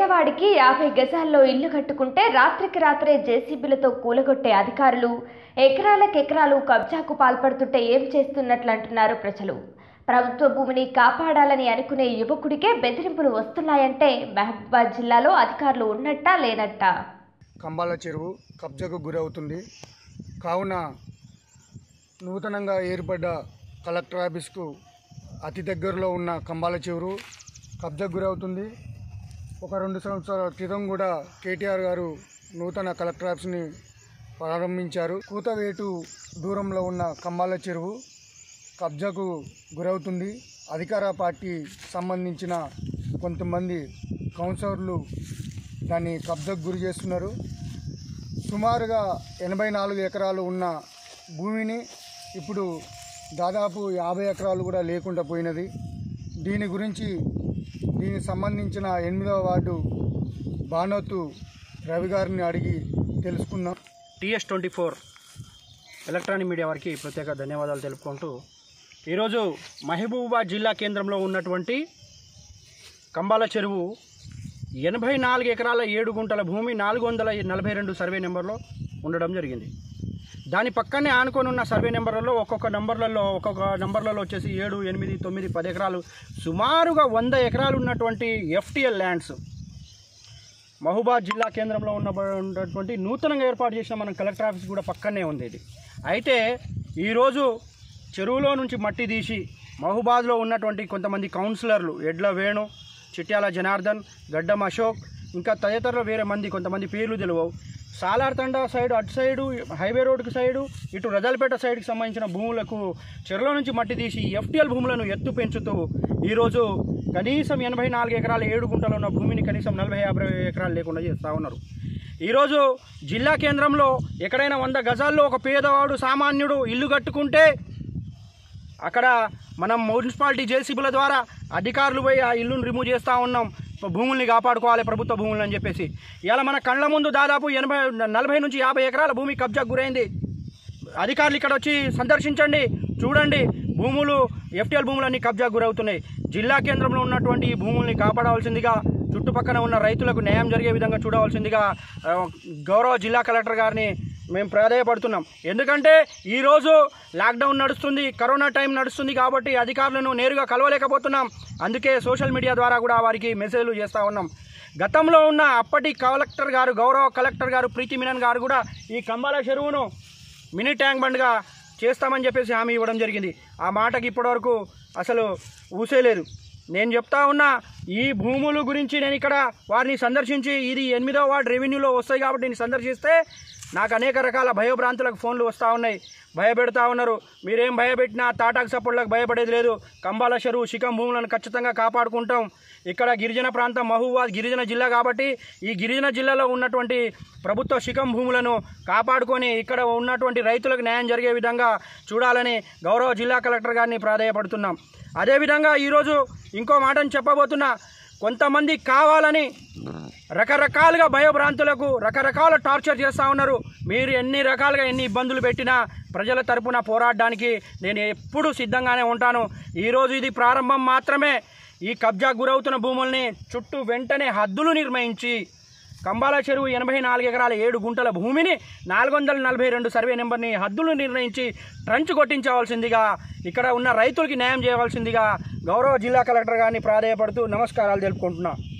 పేదవాడికి యాభై గజాల్లో ఇల్లు కట్టుకుంటే రాత్రికి రాత్రే జేసీబీలతో కూలగొట్టే అధికారులు ఎకరాలకెకరాలు కబ్జాకు పాల్పడుతుంటే ఏం చేస్తున్నట్లు అంటున్నారు ప్రజలు ప్రభుత్వ భూమిని కాపాడాలని అనుకునే యువకుడికే బెదిరింపులు వస్తున్నాయంటే మహబూబాద్ జిల్లాలో అధికారులు ఉన్నట్టా లేనట్టా కంబాల చెరువు కబ్జాకు గురవుతుంది కావున నూతనంగా ఏర్పడ్డ కలెక్టర్ ఆఫీస్కు అతి దగ్గరలో ఉన్న కంబాల చెరువు కబ్జాకు గురవుతుంది ఒక రెండు సంవత్సరాల క్రితం కూడా కేటీఆర్ గారు నూతన కలెక్టర్ ఆఫీస్ని ప్రారంభించారు కూతవేటు దూరంలో ఉన్న కంబాల చెరువు కబ్జాకు గురవుతుంది అధికార పార్టీ సంబంధించిన కొంతమంది కౌన్సిలర్లు దాన్ని కబ్జాకు గురి చేస్తున్నారు సుమారుగా ఎనభై నాలుగు ఎకరాలు ఉన్న భూమిని ఇప్పుడు దాదాపు యాభై ఎకరాలు కూడా లేకుండా పోయినది దీని గురించి దీనికి సంబంధించిన ఎనిమిదవ వార్డు బానోతు రవి గారిని అడిగి తెలుసుకుందాం TS twenty four electronic media వారికి ప్రత్యేక ధన్యవాదాలు తెలుపుకుంటూ ఈరోజు మహబూబాబాద్ జిల్లా కేంద్రంలో ఉన్నటువంటి కంబాల చెరువు ఎనభై నాలుగు ఎకరాల ఏడు గుంటల భూమి నాలుగు వందల నలభై రెండు సర్వే నెంబర్లో ఉండడం జరిగింది దాని పక్కనే ఆనుకొని ఉన్న సర్వే నెంబర్లలో ఒక్కొక్క నంబర్లలో ఒక్కొక్క నంబర్లలో వచ్చేసి ఏడు ఎనిమిది తొమ్మిది పది ఎకరాలు సుమారుగా వంద ఎకరాలు ఉన్నటువంటి ఎఫ్టిఎల్ ల్యాండ్స్ మహబూబాద్ జిల్లా కేంద్రంలో ఉన్న ఉన్నటువంటి నూతనంగా ఏర్పాటు చేసిన మన కలెక్టర్ ఆఫీస్ కూడా పక్కనే ఉంది ఇది అయితే ఈరోజు చెరువులో నుంచి మట్టి తీసి మహబూబాద్లో ఉన్నటువంటి కొంతమంది కౌన్సిలర్లు ఎడ్ల వేణు చిట్యాల జనార్దన్ గడ్డం అశోక్ ఇంకా తదితరులు వేరే మంది కొంతమంది పేర్లు తెలియవు సాలార్తండ సైడ్ అటు సైడు హైవే రోడ్డుకి సైడు ఇటు రజాలపేట సైడ్కి సంబంధించిన భూములకు చెరువులో నుంచి మట్టి తీసి ఎఫ్టిఎల్ భూములను ఎత్తు పెంచుతూ ఈరోజు కనీసం ఎనభై నాలుగు ఎకరాల ఏడు గుంటలు ఉన్న భూమిని కనీసం నలభై యాభై ఎకరాలు లేకుండా చేస్తూ ఉన్నారు ఈరోజు జిల్లా కేంద్రంలో ఎక్కడైనా వంద గజాల్లో ఒక పేదవాడు సామాన్యుడు ఇల్లు కట్టుకుంటే అక్కడ మనం మున్సిపాలిటీ జేసీబీల ద్వారా అధికారులు పోయి ఆ ఇల్లును రిమూవ్ చేస్తూ ఉన్నాం భూముల్ని కాపాడుకోవాలి ప్రభుత్వ భూములు అని చెప్పేసి ఇలా మన కళ్ళ ముందు దాదాపు ఎనభై నలభై నుంచి యాభై ఎకరాల భూమి కబ్జాకు గురైంది అధికారులు ఇక్కడ వచ్చి సందర్శించండి చూడండి భూములు ఎఫ్టీఎల్ భూములన్నీ కబ్జాకు గురవుతున్నాయి జిల్లా కేంద్రంలో ఉన్నటువంటి ఈ భూముల్ని కాపాడవలసిందిగా చుట్టుపక్కల ఉన్న రైతులకు న్యాయం జరిగే విధంగా చూడవలసిందిగా ఆ, గౌరవ జిల్లా కలెక్టర్ గారిని మేము ప్రాధాయపడుతున్నాం ఎందుకంటే ఈరోజు లాక్డౌన్ నడుస్తుంది కరోనా టైం నడుస్తుంది కాబట్టి అధికారులను నేరుగా కలవలేకపోతున్నాం అందుకే సోషల్ మీడియా ద్వారా కూడా వారికి మెసేజ్లు చేస్తూ ఉన్నాం గతంలో ఉన్న అప్పటి కలెక్టర్ గారు గౌరవ కలెక్టర్ గారు ప్రీతి మీనన్ గారు కూడా ఈ కంబాల చెరువును మినీ ట్యాంక్ బండ్గా చేస్తామని చెప్పేసి హామీ ఇవ్వడం జరిగింది ఆ మాటకి ఇప్పటివరకు అసలు ఊసేలేదు నేను చెప్తా ఉన్నా ఈ భూముల గురించి నేను ఇక్కడ వారిని సందర్శించి ఇది ఎనిమిదో వార్డు రెవెన్యూలో వస్తాయి కాబట్టి నేను సందర్శిస్తే నాకు అనేక రకాల భయభ్రాంతులకు ఫోన్లు వస్తూ ఉన్నాయి భయపెడతా ఉన్నారు మీరేం భయపెట్టినా తాటాకు సపోర్ట్లకు భయపడేది లేదు కంబాల చెరువు శిఖం భూములను ఖచ్చితంగా కాపాడుకుంటాం ఇక్కడ గిరిజన ప్రాంతం మహబూబాద్ గిరిజన జిల్లా కాబట్టి ఈ గిరిజన జిల్లాలో ఉన్నటువంటి ప్రభుత్వ శిఖం భూములను కాపాడుకొని ఇక్కడ ఉన్నటువంటి రైతులకు న్యాయం జరిగే విధంగా చూడాలని గౌరవ జిల్లా కలెక్టర్ గారిని ప్రాధాయపడుతున్నాం అదేవిధంగా ఈరోజు ఇంకో మాటను చెప్పబోతున్నా కొంతమంది కావాలని రకరకాలుగా భయభ్రాంతులకు రకరకాల టార్చర్ చేస్తూ ఉన్నారు మీరు ఎన్ని రకాలుగా ఎన్ని ఇబ్బందులు పెట్టినా ప్రజల తరపున పోరాడడానికి నేను ఎప్పుడూ సిద్ధంగానే ఉంటాను ఈరోజు ఇది ప్రారంభం మాత్రమే ఈ కబ్జా గురవుతున్న భూముల్ని చుట్టూ వెంటనే హద్దులు నిర్ణయించి కంబాల చెరువు ఎనభై నాలుగు ఎకరాల ఏడు గుంటల భూమిని నాలుగు వందల నలభై రెండు సర్వే నెంబర్ని హద్దులు నిర్ణయించి ట్రంచ్ కొట్టించవలసిందిగా ఇక్కడ ఉన్న రైతులకి న్యాయం చేయవలసిందిగా గౌరవ జిల్లా కలెక్టర్ గారిని ప్రాధాయపడుతూ నమస్కారాలు తెలుపుకుంటున్నా